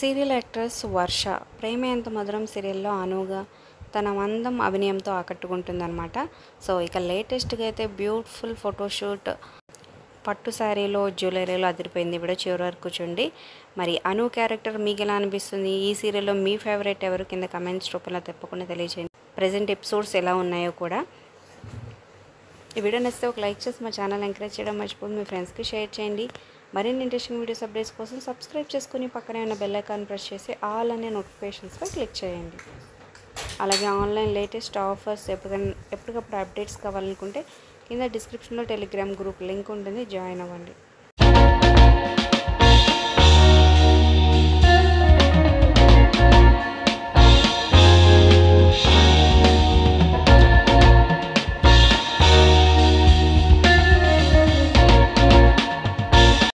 serial actress వర్ష ప్రేమ ఎంత మధురం సీరియల్లో అనువుగా తన అందం అభినయంతో ఆకట్టుకుంటుందన్నమాట సో ఇక లేటెస్ట్గా అయితే బ్యూటిఫుల్ ఫోటోషూట్ పట్టు శారీలో జ్యువెలరీలో అదిరిపోయింది ఇప్పుడు చివరి వరకు చూడండి మరి అను క్యారెక్టర్ మీకు ఎలా అనిపిస్తుంది ఈ సీరియల్లో మీ ఫేవరెట్ ఎవరు కింద కమెంట్స్ రూపంలో తప్పకుండా తెలియజేయండి ప్రజెంట్ ఎపిసోడ్స్ ఎలా ఉన్నాయో కూడా ఈ వీడియో నచ్చితే ఒక లైక్ చేసి మా ఛానల్ ఎంకరేజ్ చేయడం మర్చిపోదు మీ ఫ్రెండ్స్కి షేర్ చేయండి మరిన్ని ఇంట్రెస్టింగ్ వీడియోస్ అప్డేట్స్ కోసం సబ్స్క్రైబ్ చేసుకుని పక్కనే ఉన్న బెల్ ఐకాన్ ప్రెస్ చేసి ఆల్ అనే నోటిఫికేషన్స్పై క్లిక్ చేయండి అలాగే ఆన్లైన్ లేటెస్ట్ ఆఫర్స్ ఎప్పటికైనా ఎప్పటికప్పుడు అప్డేట్స్ కావాలనుకుంటే కింద డిస్క్రిప్షన్లో టెలిగ్రామ్ గ్రూప్ లింక్ ఉంటుంది జాయిన్ అవ్వండి